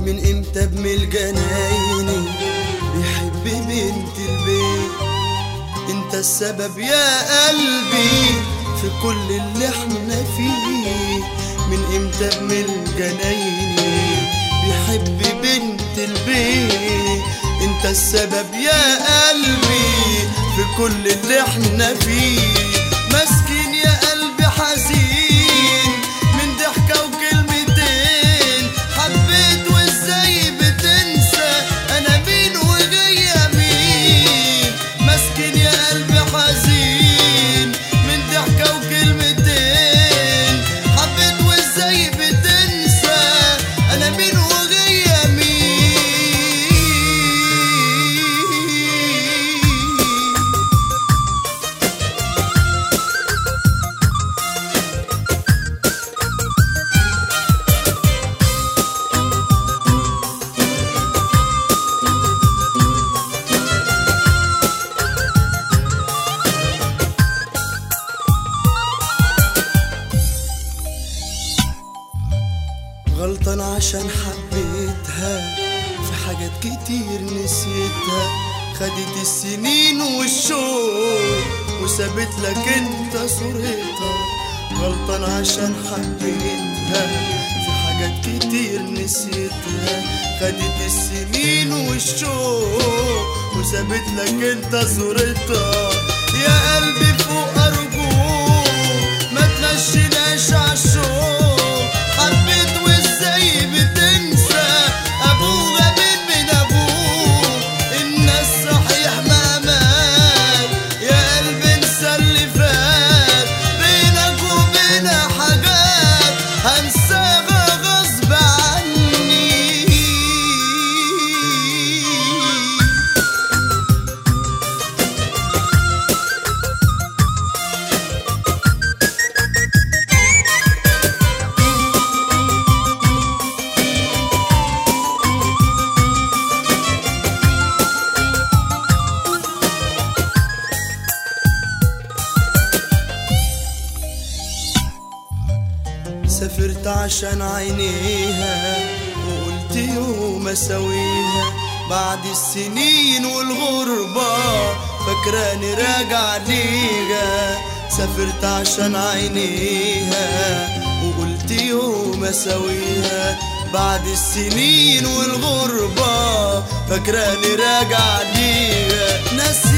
من امتى بميل جنايني بيحب بنت البيت انت السبب يا قلبي في كل اللي احنا فيه من امتى بميل جنايني بيحب بنت البيت انت السبب يا قلبي في كل اللي احنا فيه مسكين يا قلبي حزين من ضحكة وكلمتين حبيت وازاي بتنسى انا مين وجاية مين مسكين يا قلبي حزين من ضحكة وكلمتين حبيت وازاي بتنسى انا مين وجاية مين غلطان عشان حبيتها في حاجات كتير نسيتها خدت السنين والشوق وسابت لك انت صورتها غلطان عشان حبيتها في حاجات كتير نسيتها خدت السنين والشوق وسابت لك انت صورتها يا قلبي فوق ارجوك ما تمشيناش عالشوق حبيت وازاي بتنسى ابوه غبي من ابوه الناس صحيح ما مات يا قلبي انسى اللي فات بينك وبينها حاجات هنساها غصب عني سافرت عشان عينيها وقلت يوم اسويها بعد السنين والغربة فاكراني راجع ليها سافرت عشان عينيها وقلت يوم اسويها بعد السنين والغربة فاكراني راجع ليها ناس